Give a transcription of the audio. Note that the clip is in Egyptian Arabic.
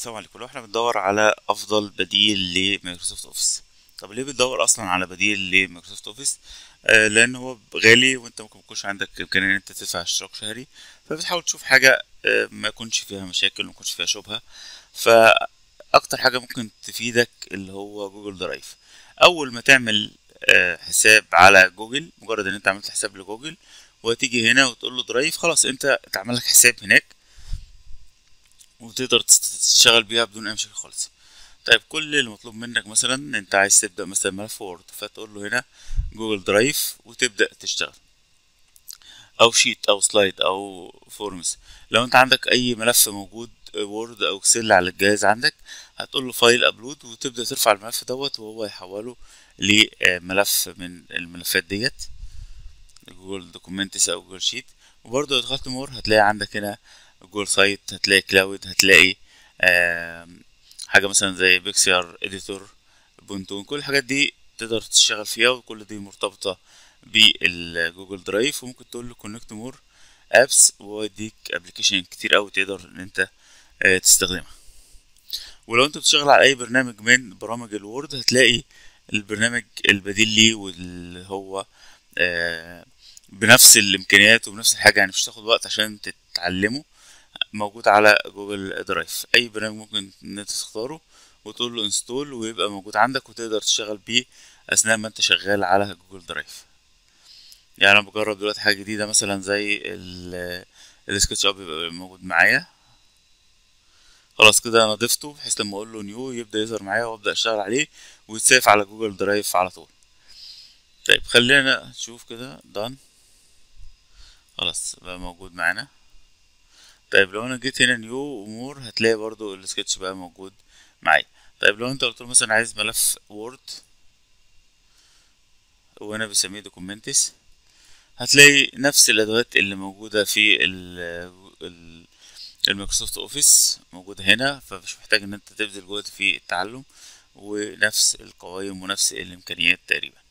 السلام عليكم لو احنا بندور على افضل بديل لمايكروسوفت اوفيس طب ليه بتدور اصلا على بديل لمايكروسوفت اوفيس آه لان هو غالي وانت ممكن ميكونش عندك امكانيه ان انت تدفع اشتراك شهري فبتحاول تشوف حاجه آه ما يكونش فيها مشاكل وما يكونش فيها شبهه فاكتر حاجه ممكن تفيدك اللي هو جوجل درايف اول ما تعمل آه حساب على جوجل مجرد ان انت عملت حساب لجوجل وتيجي هنا وتقول له درايف خلاص انت اتعمل لك حساب هناك وتقدر تشتغل بيها بدون اي مشاكل خالص طيب كل اللي مطلوب منك مثلا انت عايز تبدا مثلا ملف وورد فتقول له هنا جوجل درايف وتبدا تشتغل او شيت او سلايد او فورمز لو انت عندك اي ملف موجود وورد او اكسل على الجهاز عندك هتقول له فايل ابلود وتبدا ترفع الملف دوت وهو يحوله لملف من الملفات ديت جوجل دوكيومنتس او جوجل شيت وبرضه لو دخلت مور هتلاقي عندك هنا جوجل سايت هتلاقي كلاود هتلاقي حاجه مثلا زي بيكسيار اديتور بونتون كل الحاجات دي تقدر تشتغل فيها وكل دي مرتبطه بالجوجل درايف وممكن تقول له كونكت مور ابس ويديك ابلكيشن كتير قوي تقدر ان انت تستخدمها ولو انت بتشتغل على اي برنامج من برامج الوورد هتلاقي البرنامج البديل ليه واللي هو بنفس الامكانيات وبنفس الحاجه يعني مش تاخد وقت عشان تتعلمه موجود على جوجل درايف اي برنامج ممكن ان انت تختاره وتقول له انستول ويبقى موجود عندك وتقدر تشتغل بيه اثناء ما انت شغال على جوجل درايف يعني انا بجرب دلوقتي حاجه جديده مثلا زي السكتش اب يبقى موجود معايا خلاص كده انا ضفته بحيث لما اقول له نيو يبدا يظهر معايا وابدا اشتغل عليه ويتسيف على جوجل درايف على طول طيب خلينا نشوف كده دان خلاص بقى موجود معانا طيب لو انا جيت هنا نيو امور هتلاقي برضو السكتش بقى موجود معايا طيب لو انت قلت له مثلا عايز ملف وورد وهنا بسميه دوكيومنتس هتلاقي نفس الادوات اللي موجوده في ال المايكروسوفت اوفيس موجوده هنا فمش محتاج ان انت تبذل جهد في التعلم ونفس القوائم ونفس الامكانيات تقريبا